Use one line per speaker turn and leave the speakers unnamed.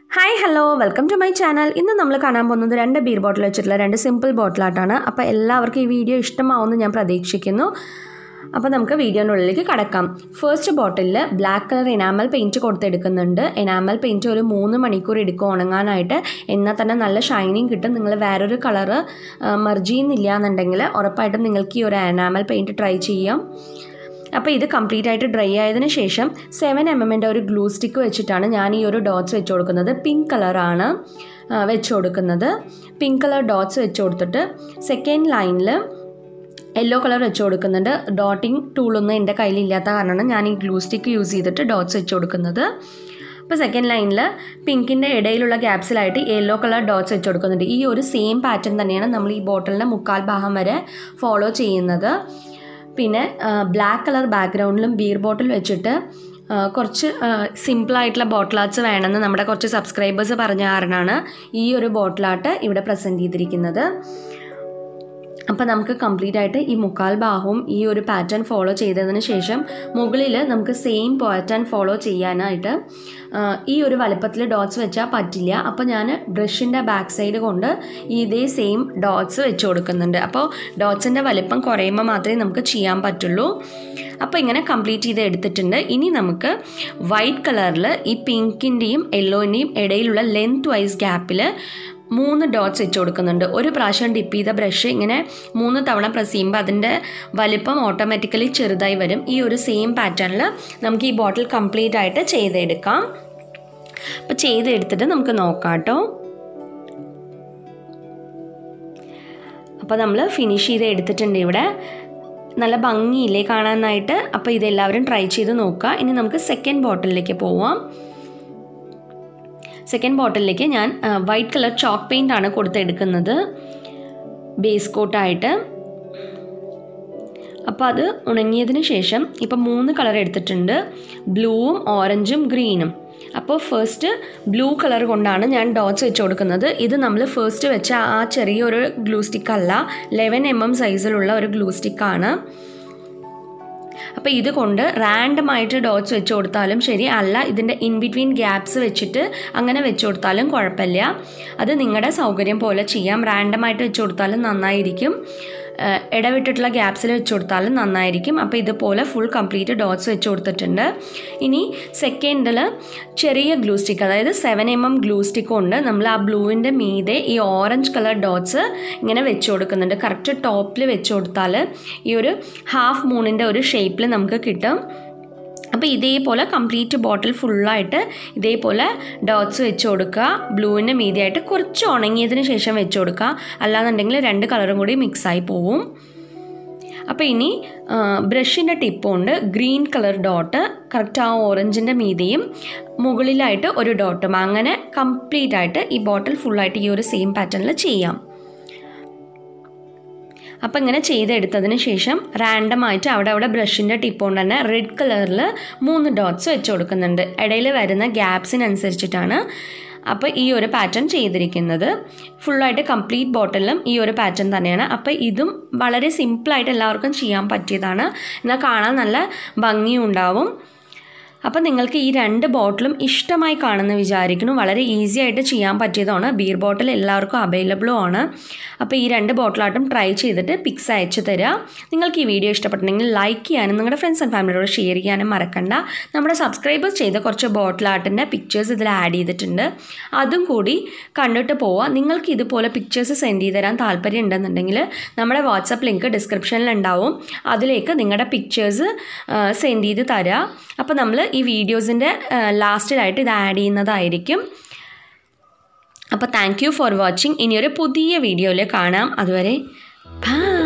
hi hello welcome to my channel ഇന്ന് നമ്മൾ കാണാൻ പോകുന്നത് രണ്ട് ബീർ ബോട്ടിൽ വെച്ചിട്ടുള്ള രണ്ട് സിമ്പിൾ ബോട്ടിലായിട്ടാണ് അപ്പോൾ എല്ലാവർക്കും ഈ വീഡിയോ ഇഷ്ടമാവുമെന്ന് ഞാൻ പ്രതീക്ഷിക്കുന്നു അപ്പോൾ നമുക്ക് വീഡിയോൻ്റെ ഉള്ളിലേക്ക് കടക്കാം ഫസ്റ്റ് ബോട്ടിലിൽ ബ്ലാക്ക് കളർ എനാമൽ പെയിൻറ്റ് കൊടുത്തെടുക്കുന്നുണ്ട് എനാമൽ പെയിൻറ്റ് ഒരു മൂന്ന് മണിക്കൂർ എടുക്കും ഉണങ്ങാനായിട്ട് എന്നാൽ തന്നെ നല്ല ഷൈനിങ് കിട്ടും നിങ്ങൾ വേറൊരു കളറ് മെർജ് ചെയ്യുന്നില്ല എന്നുണ്ടെങ്കിൽ ഉറപ്പായിട്ടും നിങ്ങൾക്ക് ഈ ഒരു എനാമൽ പെയിൻറ്റ് ട്രൈ ചെയ്യാം അപ്പോൾ ഇത് കംപ്ലീറ്റ് ആയിട്ട് ഡ്രൈ ആയതിനു ശേഷം സെവൻ എം എമ്മിൻ്റെ ഒരു ഗ്ലൂ സ്റ്റിക്ക് വെച്ചിട്ടാണ് ഞാൻ ഈ ഒരു ഡോട്ട്സ് വെച്ച് കൊടുക്കുന്നത് പിങ്ക് കളറാണ് വെച്ച് കൊടുക്കുന്നത് പിങ്ക് കളർ ഡോട്ട്സ് വെച്ച് കൊടുത്തിട്ട് സെക്കൻഡ് ലൈനിൽ യെല്ലോ കളർ വെച്ച് കൊടുക്കുന്നുണ്ട് ഡോട്ടിങ് ടൂളൊന്നും എൻ്റെ കയ്യിലില്ലാത്ത കാരണമാണ് ഞാൻ ഈ ഗ്ലൂ സ്റ്റിക്ക് യൂസ് ചെയ്തിട്ട് ഡോട്ട്സ് വെച്ച് കൊടുക്കുന്നത് അപ്പോൾ സെക്കൻഡ് ലൈനിൽ പിങ്കിൻ്റെ ഇടയിലുള്ള ഗ്യാപ്സിലായിട്ട് യെല്ലോ കളർ ഡോട്ട്സ് വെച്ച് കൊടുക്കുന്നുണ്ട് ഈ ഒരു സെയിം പാറ്റേൺ തന്നെയാണ് നമ്മൾ ഈ ബോട്ടിലിൻ്റെ മുക്കാൽ ഭാഗം വരെ ഫോളോ ചെയ്യുന്നത് പിന്നെ ബ്ലാക്ക് കളർ ബാക്ക്ഗ്രൗണ്ടിലും ബീർ ബോട്ടിൽ വെച്ചിട്ട് കുറച്ച് സിമ്പിളായിട്ടുള്ള ബോട്ടിൽ ആർട്സ് വേണമെന്ന് നമ്മുടെ കുറച്ച് സബ്സ്ക്രൈബേഴ്സ് പറഞ്ഞ കാരണമാണ് ഈ ഒരു ബോട്ടിൽ ആർട്ട് ഇവിടെ പ്രസൻറ്റ് ചെയ്തിരിക്കുന്നത് അപ്പോൾ നമുക്ക് കംപ്ലീറ്റ് ആയിട്ട് ഈ മുക്കാൽ ഭാഗവും ഈ ഒരു പാറ്റേൺ ഫോളോ ചെയ്തതിന് ശേഷം മുകളിൽ നമുക്ക് സെയിം പാറ്റേൺ ഫോളോ ചെയ്യാനായിട്ട് ഈ ഒരു വലുപ്പത്തിൽ ഡോട്ട്സ് വെച്ചാൽ പറ്റില്ല അപ്പോൾ ഞാൻ ബ്രഷിൻ്റെ ബാക്ക് സൈഡ് കൊണ്ട് ഇതേ സെയിം ഡോട്ട്സ് വെച്ച് കൊടുക്കുന്നുണ്ട് അപ്പോൾ ഡോട്ട്സിൻ്റെ വലുപ്പം കുറയുമ്പോൾ മാത്രമേ നമുക്ക് ചെയ്യാൻ പറ്റുള്ളൂ അപ്പോൾ ഇങ്ങനെ കംപ്ലീറ്റ് ചെയ്ത് എടുത്തിട്ടുണ്ട് ഇനി നമുക്ക് വൈറ്റ് കളറിൽ ഈ പിങ്കിൻ്റെയും യെല്ലോൻ്റെയും ഇടയിലുള്ള ലെങ്ത് വൈസ് ഗ്യാപ്പിൽ മൂന്ന് ഡോട്ട്സ് വെച്ച് കൊടുക്കുന്നുണ്ട് ഒരു പ്രാവശ്യം ഡിപ്പ് ചെയ്ത ബ്രഷ് ഇങ്ങനെ മൂന്ന് തവണ പ്രസ് ചെയ്യുമ്പോൾ അതിൻ്റെ വലിപ്പം ഓട്ടോമാറ്റിക്കലി ചെറുതായി വരും ഈ ഒരു സെയിം പാറ്റേണിൽ നമുക്ക് ഈ ബോട്ടിൽ കംപ്ലീറ്റ് ആയിട്ട് ചെയ്തെടുക്കാം അപ്പോൾ ചെയ്തെടുത്തിട്ട് നമുക്ക് നോക്കാം കേട്ടോ അപ്പോൾ നമ്മൾ ഫിനിഷ് ചെയ്ത് എടുത്തിട്ടുണ്ട് ഇവിടെ നല്ല ഭംഗിയില്ലേ കാണാനായിട്ട് അപ്പോൾ ഇതെല്ലാവരും ട്രൈ ചെയ്ത് നോക്കുക ഇനി നമുക്ക് സെക്കൻഡ് ബോട്ടിലേക്ക് പോവാം സെക്കൻഡ് ബോട്ടിലേക്ക് ഞാൻ വൈറ്റ് കളർ ചോക്ക് പെയിൻ്റ് ആണ് കൊടുത്തെടുക്കുന്നത് ബേസ് കോട്ടായിട്ട് അപ്പോൾ അത് ഉണങ്ങിയതിന് ശേഷം ഇപ്പം മൂന്ന് കളർ എടുത്തിട്ടുണ്ട് ബ്ലൂവും ഓറഞ്ചും ഗ്രീനും അപ്പോൾ ഫസ്റ്റ് ബ്ലൂ കളർ കൊണ്ടാണ് ഞാൻ ഡോട്ട്സ് വെച്ച് കൊടുക്കുന്നത് ഇത് നമ്മൾ ഫസ്റ്റ് വെച്ച ആ ചെറിയൊരു ഗ്ലൂ സ്റ്റിക്ക് അല്ല ലെവൻ എം എം സൈസിലുള്ള ഒരു ഗ്ലൂ സ്റ്റിക്കാണ് അപ്പോൾ ഇത് കൊണ്ട് റാൻഡമായിട്ട് ഡോട്ട്സ് വെച്ച് കൊടുത്താലും ശരി അല്ല ഇതിൻ്റെ ഇൻ ബിറ്റ്വീൻ ഗ്യാപ്സ് വെച്ചിട്ട് അങ്ങനെ വെച്ച് കൊടുത്താലും കുഴപ്പമില്ല അത് നിങ്ങളുടെ സൗകര്യം പോലെ ചെയ്യാം റാൻഡമായിട്ട് വെച്ച് കൊടുത്താലും നന്നായിരിക്കും ഇടവിട്ടിട്ടുള്ള ഗ്യാപ്സിൽ വെച്ച് കൊടുത്താലും നന്നായിരിക്കും അപ്പോൾ ഇതുപോലെ ഫുൾ കംപ്ലീറ്റ് ഡോട്ട്സ് വെച്ച് കൊടുത്തിട്ടുണ്ട് ഇനി സെക്കൻഡിൽ ചെറിയ ഗ്ലൂ സ്റ്റിക്ക് അതായത് seven M M glue stick കൊണ്ട് നമ്മൾ ആ ബ്ലൂവിൻ്റെ മീതെ ഈ ഓറഞ്ച് കളർ ഡോട്ട്സ് ഇങ്ങനെ വെച്ച് കൊടുക്കുന്നുണ്ട് കറക്റ്റ് ടോപ്പിൽ വെച്ച് കൊടുത്താൽ ഈ ഒരു ഹാഫ് മൂണിൻ്റെ ഒരു ഷേപ്പിൽ നമുക്ക് കിട്ടും അപ്പോൾ ഇതേപോലെ കംപ്ലീറ്റ് ബോട്ടിൽ ഫുള്ളായിട്ട് ഇതേപോലെ ഡോട്ട്സ് വെച്ച് കൊടുക്കുക ബ്ലൂവിൻ്റെ മീതിയായിട്ട് കുറച്ച് ഉണങ്ങിയതിന് ശേഷം വെച്ച് കൊടുക്കുക അല്ലാന്നുണ്ടെങ്കിൽ രണ്ട് കളറും കൂടി മിക്സായി പോവും അപ്പോൾ ഇനി ബ്രഷിൻ്റെ ടിപ്പ് കൊണ്ട് ഗ്രീൻ കളർ ഡോട്ട് കറക്റ്റ് ആ ഓറഞ്ചിൻ്റെ മീതെയും മുകളിലായിട്ട് ഒരു ഡോട്ടും അങ്ങനെ കംപ്ലീറ്റ് ആയിട്ട് ഈ ബോട്ടിൽ ഫുള്ളായിട്ട് ഈ ഒരു സെയിം പാറ്റേണിൽ ചെയ്യാം അപ്പോൾ ഇങ്ങനെ ചെയ്തെടുത്തതിന് ശേഷം റാൻഡമായിട്ട് അവിടെ അവിടെ ബ്രഷിൻ്റെ ടിപ്പ് കൊണ്ട് തന്നെ റെഡ് കളറിൽ മൂന്ന് ഡോട്ട്സ് വെച്ച് കൊടുക്കുന്നുണ്ട് ഇടയിൽ വരുന്ന ഗ്യാപ്സിനനുസരിച്ചിട്ടാണ് അപ്പോൾ ഈ ഒരു പാറ്റേൺ ചെയ്തിരിക്കുന്നത് ഫുള്ളായിട്ട് കംപ്ലീറ്റ് ബോട്ടിലും ഈ ഒരു പാറ്റേൺ തന്നെയാണ് അപ്പോൾ ഇതും വളരെ സിമ്പിളായിട്ട് എല്ലാവർക്കും ചെയ്യാൻ പറ്റിയതാണ് എന്നാൽ കാണാൻ നല്ല ഭംഗിയും ഉണ്ടാവും അപ്പോൾ നിങ്ങൾക്ക് ഈ രണ്ട് ബോട്ടിലും ഇഷ്ടമായി കാണുമെന്ന് വിചാരിക്കുന്നു വളരെ ഈസി ആയിട്ട് ചെയ്യാൻ പറ്റിയതാണ് ബീർ ബോട്ടിൽ എല്ലാവർക്കും അവൈലബിളും ആണ് അപ്പോൾ ഈ രണ്ട് ബോട്ടിലായിട്ടും ട്രൈ ചെയ്തിട്ട് പിക്സ് അയച്ചു തരിക നിങ്ങൾക്ക് ഈ വീഡിയോ ഇഷ്ടപ്പെട്ടിട്ടുണ്ടെങ്കിൽ ലൈക്ക് ചെയ്യാനും നിങ്ങളുടെ ഫ്രണ്ട്സ് ആൻഡ് ഫാമിലിയോട് ഷെയർ ചെയ്യാനും മറക്കണ്ട നമ്മുടെ സബ്സ്ക്രൈബേഴ്സ് ചെയ്ത കുറച്ച് ബോട്ടിലാട്ടിൻ്റെ പിക്ചേഴ്സ് ഇതിൽ ആഡ് ചെയ്തിട്ടുണ്ട് അതും കൂടി കണ്ടിട്ട് പോവുക നിങ്ങൾക്ക് ഇതുപോലെ പിക്ചേഴ്സ് സെൻഡ് ചെയ്ത് തരാൻ താല്പര്യം ഉണ്ടെന്നുണ്ടെങ്കിൽ നമ്മുടെ വാട്സപ്പ് ലിങ്ക് ഡിസ്ക്രിപ്ഷനിൽ ഉണ്ടാവും അതിലേക്ക് നിങ്ങളുടെ പിക്ചേഴ്സ് സെൻഡ് ചെയ്ത് തരിക അപ്പോൾ നമ്മൾ ഈ വീഡിയോസിൻ്റെ ലാസ്റ്റിലായിട്ട് ഇത് ആഡ് ചെയ്യുന്നതായിരിക്കും അപ്പോൾ താങ്ക് യു ഫോർ വാച്ചിങ് ഇനിയൊരു പുതിയ വീഡിയോയിൽ കാണാം അതുവരെ ബൈ